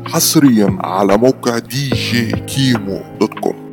حصريا على موقع دي جي كيمو دوت كوم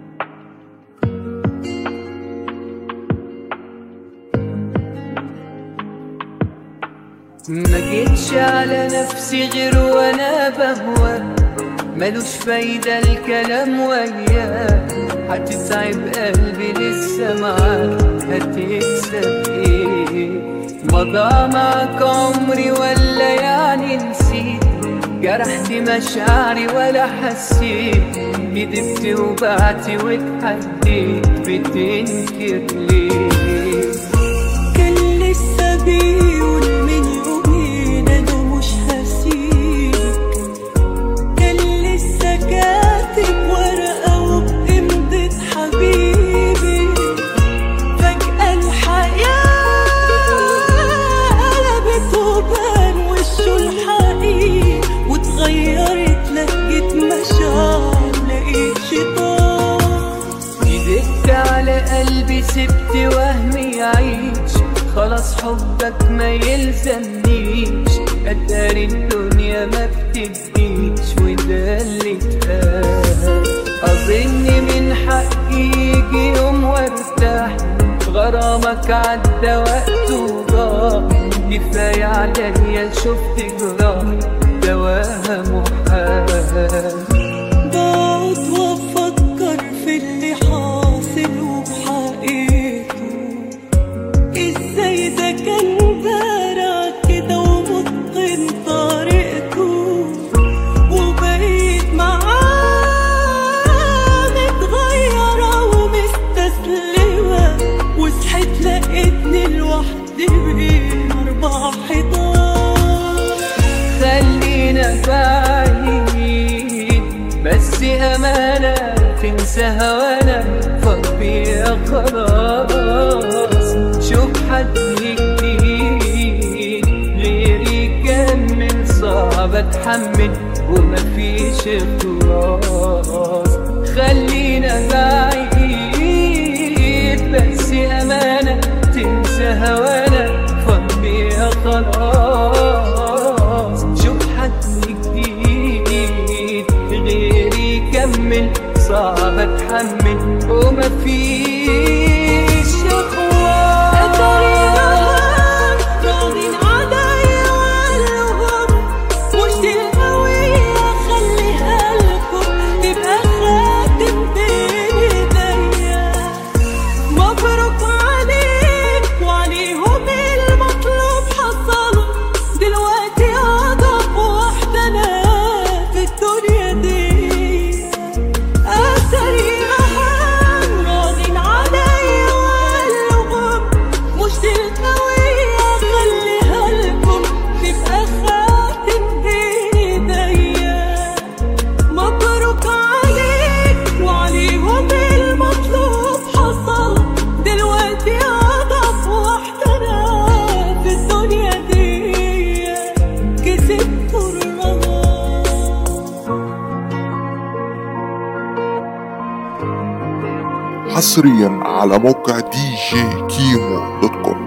ما جيتش على نفسي غير وانا بهوى ملوش فايدة الكلام وياك هتتعب قلبي لسه معاك هتكسب ايه مضى معاك عمري ولا يعني نسيت جرحت مشاعري ولا حسيت كدبت وبعت واتحديت بتنكر ليه كان لسه بيقول من يومين انا مش هسيبك كان لسه كاتب ورقة وبإمضة حبيبي فجأة الحياة قلبت وبان وشه الحقيقي واتغيرت لهجة مشاعر لقيت شيطان كدبت على قلبي سبت وهمي يعيش خلاص حبك ما يلزمنيش قدر الدنيا ما بتديش وده اللي اتقال اظن من حقي يجي يوم وارتاح غرامك عدى وقت وضاع كفاية عليا شفت جراح دواها محال بقعد وافكر في اللي حاصل وبحقيقته ازاي ده كان بارع كده ومتقن طريقته وبقيت معاه متغيرة ومستسلمة وصحيت لقيتني لوحدي بين أربع حيطان خلينا بعيد بس أمانة تنسى هوانا فضي خلاص شوف حد جديد غيري كان من صعب اتحمل ومفيش خلاص خلينا بعيد بس أمانة تنسى هوانا فضي خلاص شوف حد جديد غيري يكمل صعب اتحمل ومفيش اخوان راضين عليا وقالهم مش دي الهوية خليها لكم تبقى خاتم بين ايديا مبروك عليك وعليهم المطلوب حصل دلوقتي اضعف واحدة انا في الدنيا دي أثري أهم راضين عليا وقالهم مش دي الهوية خليها لكم تبقى خاتم بين ايديا مبروك عليك وعليهم المطلوب حصل دلوقتي أضعف واحدة أنا في الدنيا دي كسبت الرهان حصريا على موقع دي جي كيمو دوت كوم